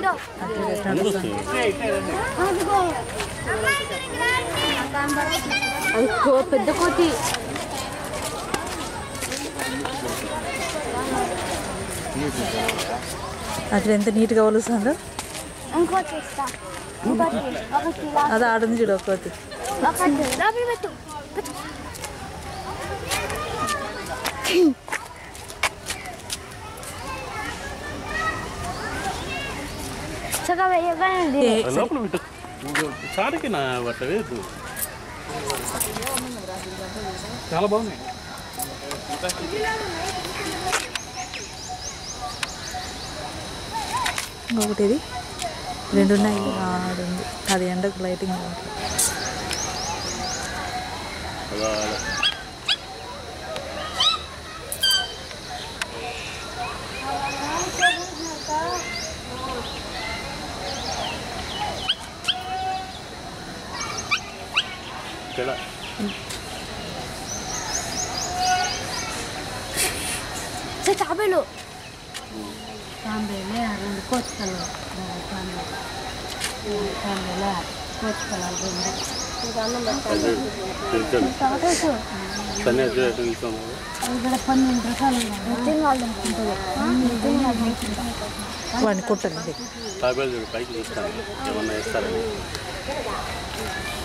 అది కో- పెద్ద కోతి అట్లా ఎంత నీట్గా వలుస్తుందో ఇంకోటి ఇస్తా ఇంకోటి ఒకటి ఇలా అది ఆడుంది చూడు ఒక్కోటి ఒకటి లోపల పెట్టు పెట్టు. చక్కగా వేయగానే ఏ, లోపల పెట్టు చారికి నా బట్ట వేయద్దు చాలా బాగున్నాయి ఇంకొకటి ఇది రెండు ఉన్నాయి ఆడుంది అది ఎండకు లైటింగ్ రావట్లేదు. అలా అలా. ఇక్కడ సార్ తాబేలు తాంబేలే రెండు కోచుకలు తాంబేలు తాంబేలే కోచుకలు రెండు తెలుసు తాతయ్య సన్యాసి అటు తీసుకున్నాము ఇక్కడ పన్నెండు రకాలు ఉన్నాయి వాడిని కుట్టండి తాబేలు చూడు పైకి చూస్తాను ఏమన్నా ఇస్తారని